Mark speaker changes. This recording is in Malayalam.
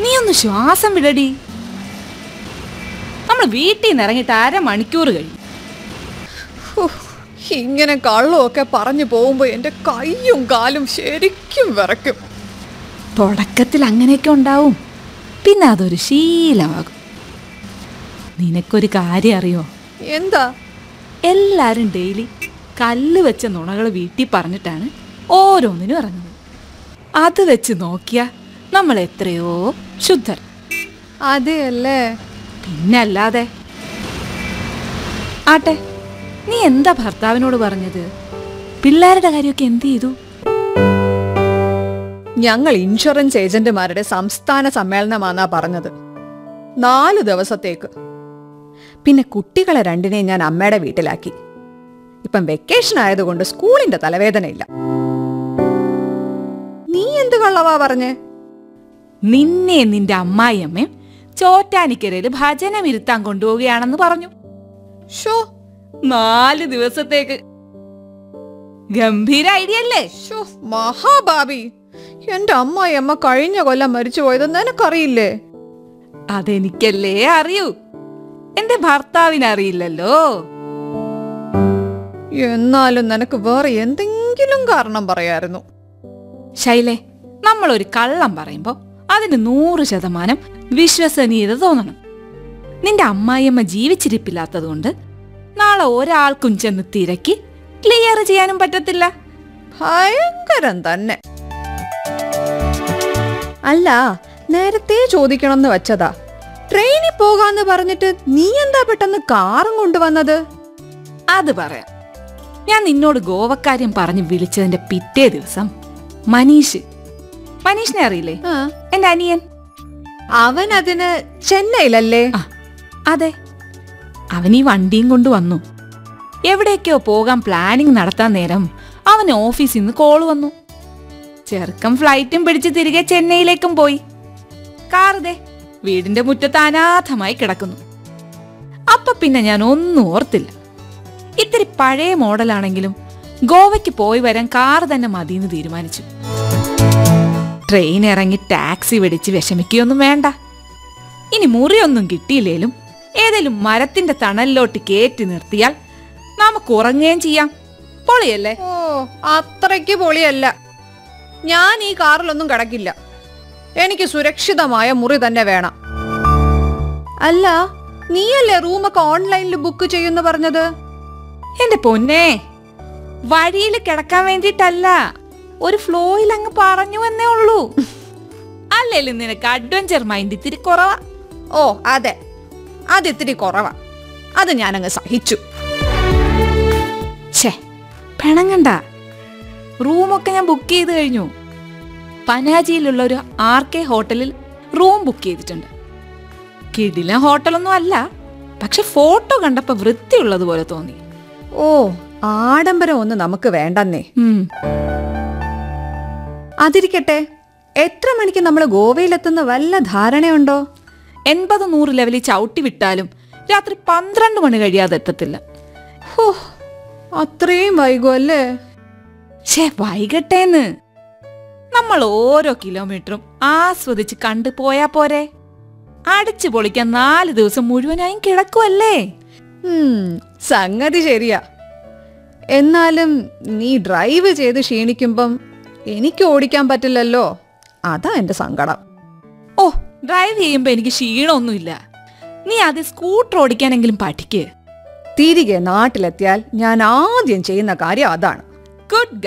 Speaker 1: നീ ഒന്ന് ശ്വാസം വിടടി നമ്മൾ വീട്ടിൽ നിന്ന് ഇറങ്ങിയിട്ട് അരമണിക്കൂർ കഴിഞ്ഞു
Speaker 2: ഹോ, ഇങ്ങനെ കള്ളമൊക്കെ പറഞ്ഞു പോകുമ്പോൾ എൻ്റെ കൈയും കാലും ശരിക്കും വിറയ്ക്കും
Speaker 1: തുടക്കത്തിൽ അങ്ങനെയൊക്കെ ഉണ്ടാവും പിന്നെ അതൊരു ശീലമാകും നിനക്കൊരു കാര്യം അറിയോ
Speaker 2: എന്താ
Speaker 1: എല്ലാരും ഡെയിലി കല്ല് വെച്ച നുണകൾ വീട്ടിൽ പറഞ്ഞിട്ടാണ് ഓരോന്നിനും ഇറങ്ങുന്നത് അത് വെച്ച് നോക്കിയാ നമ്മൾ എത്രയോ ശുദ്ധർ
Speaker 2: അതെയല്ലേ
Speaker 1: പിന്നല്ലാതെ ആട്ടെ നീ എന്താ ഭർത്താവിനോട് പറഞ്ഞത് പിള്ളേരുടെ കാര്യമൊക്കെ എന്ത് ചെയ്തു
Speaker 2: ഞങ്ങൾ ഇൻഷുറൻസ് ഏജന്റുമാരുടെ സംസ്ഥാന സമ്മേളനമാണെന്നാ പറഞ്ഞത് നാല് ദിവസത്തേക്ക് പിന്നെ കുട്ടികളെ രണ്ടിനെയും ഞാൻ അമ്മയുടെ വീട്ടിലാക്കി ഇപ്പം വെക്കേഷൻ ആയതുകൊണ്ട് സ്കൂളിന്റെ തലവേദനയില്ല നീ എന്ത് കള്ളവാ പറഞ്ഞേ
Speaker 1: നിന്നെ നിന്റെ അമ്മായിയമ്മയും ചോറ്റാനിക്കരയിൽ ഭജനം ഇരുത്താൻ കൊണ്ടുപോവുകയാണെന്ന് പറഞ്ഞു
Speaker 2: ഷോ
Speaker 1: നാല് ദിവസത്തേക്ക് ഗംഭീര ഐഡിയ അല്ലേ
Speaker 2: ഷോ മഹാഭാബി എന്റെ അമ്മായിയമ്മ കഴിഞ്ഞ കൊല്ലം മരിച്ചു പോയത് നിനക്കറിയില്ലേ
Speaker 1: അതെനിക്കല്ലേ അറിയൂ എന്റെ ഭർത്താവിന് അറിയില്ലല്ലോ
Speaker 2: എന്നാലും നിനക്ക് വേറെ എന്തെങ്കിലും കാരണം പറയായിരുന്നു
Speaker 1: ശൈലേ നമ്മൾ ഒരു കള്ളം പറയുമ്പോ അതിന് നൂറ് ശതമാനം വിശ്വസനീയത തോന്നണം നിന്റെ അമ്മായിയമ്മ ജീവിച്ചിരിപ്പില്ലാത്തതുകൊണ്ട് നാളെ ഒരാൾക്കും ചെന്ന് തിരക്കി ക്ലിയർ ചെയ്യാനും പറ്റത്തില്ല
Speaker 2: ഭയങ്കരം തന്നെ അല്ല നേരത്തെ ചോദിക്കണമെന്ന് വെച്ചതാ ട്രെയിനിൽ പോകാന്ന് പറഞ്ഞിട്ട് നീ എന്താ പെട്ടെന്ന് കാറും കൊണ്ടുവന്നത്
Speaker 1: അത് പറയാം ഞാൻ നിന്നോട് ഗോവക്കാര്യം പറഞ്ഞ് വിളിച്ചതിന്റെ പിറ്റേ ദിവസം മനീഷ് മനീഷിനെ അറിയില്ലേ
Speaker 2: ആ,
Speaker 1: എന്റെ അനിയൻ
Speaker 2: അവൻ അതിന് ചെന്നൈയിലല്ലേ
Speaker 1: ആ അതെ അവൻ ഈ വണ്ടിയും കൊണ്ട് വന്നു എവിടേക്കോ പോകാൻ പ്ലാനിങ് നടത്താൻ നേരം അവന് ഓഫീസിൽ നിന്ന് കോള് വന്നു ചെറുക്കം ഫ്ലൈറ്റും പിടിച്ച് തിരികെ ചെന്നൈയിലേക്കും പോയി കാറുതേ വീടിന്റെ മുറ്റത്ത് അനാഥമായി കിടക്കുന്നു അപ്പൊ പിന്നെ ഞാൻ ഒന്നും ഓർത്തില്ല ഇത്തിരി പഴയ മോഡലാണെങ്കിലും ഗോവയ്ക്ക് പോയി വരാൻ കാർ തന്നെ മതിയെന്ന് തീരുമാനിച്ചു ട്രെയിൻ ഇറങ്ങി ടാക്സി വെടിച്ച് വിഷമിക്കുകയൊന്നും വേണ്ട ഇനി മുറിയൊന്നും കിട്ടിയില്ലേലും ഏതെങ്കിലും മരത്തിന്റെ തണലിലോട്ട് കയറ്റി നിർത്തിയാൽ നമുക്ക് ഉറങ്ങുകയും ചെയ്യാം പൊളിയല്ലേ
Speaker 2: ഓ അത്രയ്ക്ക് പൊളിയല്ല ഞാൻ ഈ കാറിലൊന്നും കിടക്കില്ല എനിക്ക് സുരക്ഷിതമായ മുറി തന്നെ വേണം അല്ല നീയല്ലേ റൂമൊക്കെ ഓൺലൈനിൽ ബുക്ക് ചെയ്യുന്നു പറഞ്ഞത്
Speaker 1: എന്റെ പൊന്നേ വഴിയിൽ കിടക്കാൻ വേണ്ടിയിട്ടല്ല ഒരു ഫ്ലോയിൽ അങ്ങ് പറഞ്ഞു എന്നേ ഉള്ളൂ അല്ലേലും നിനക്ക് അഡ്വഞ്ചർ മൈൻഡ് ഇത്തിരി കുറവാ
Speaker 2: ഓ അതെ അത് ഇത്തിരി കുറവാ അത് ഞാനങ്ങ് സഹിച്ചു
Speaker 1: ഛേ പിണങ്ങണ്ട റൂമൊക്കെ ഞാൻ ബുക്ക് ചെയ്ത് കഴിഞ്ഞു പനാജിയിലുള്ള ഒരു ആർ കെ ഹോട്ടലിൽ റൂം ബുക്ക് ചെയ്തിട്ടുണ്ട് കിടിലൻ ഹോട്ടലൊന്നും അല്ല പക്ഷെ ഫോട്ടോ കണ്ടപ്പോ വൃത്തിയുള്ളതുപോലെ തോന്നി
Speaker 2: ഓ ആഡംബരം ഒന്നും നമുക്ക് വേണ്ടെന്നേ
Speaker 1: ഉം.
Speaker 2: അതിരിക്കട്ടെ എത്ര മണിക്ക് നമ്മൾ ഗോവയിലെത്തുന്ന വല്ല ധാരണയുണ്ടോ
Speaker 1: എൺപത് നൂറ് ലെവലിൽ ചവിട്ടി വിട്ടാലും രാത്രി പന്ത്രണ്ട് മണി കഴിയാതെ എത്തത്തില്ല
Speaker 2: ഹോ അത്രയും വൈകുമല്ലേ
Speaker 1: ഛേ വൈകട്ടേന്ന് നമ്മൾ ഓരോ കിലോമീറ്ററും ആസ്വദിച്ച് കണ്ടു പോയാ പോരെ അടിച്ചു പൊളിക്കാൻ നാല് ദിവസം മുഴുവനായും കിടക്കുമല്ലേ
Speaker 2: ഉം, സംഗതി ശരിയാ എന്നാലും നീ ഡ്രൈവ് ചെയ്ത് ക്ഷീണിക്കുമ്പം എനിക്ക് ഓടിക്കാൻ പറ്റില്ലല്ലോ അതാ എന്റെ സങ്കടം
Speaker 1: ഓ ഡ്രൈവ് ചെയ്യുമ്പോ എനിക്ക് ക്ഷീണമൊന്നുമില്ല നീ ആദ്യം സ്കൂട്ടർ ഓടിക്കാനെങ്കിലും പഠിക്ക്
Speaker 2: തിരികെ നാട്ടിലെത്തിയാൽ ഞാൻ ആദ്യം ചെയ്യുന്ന കാര്യം അതാണ്
Speaker 1: ഗുഡ്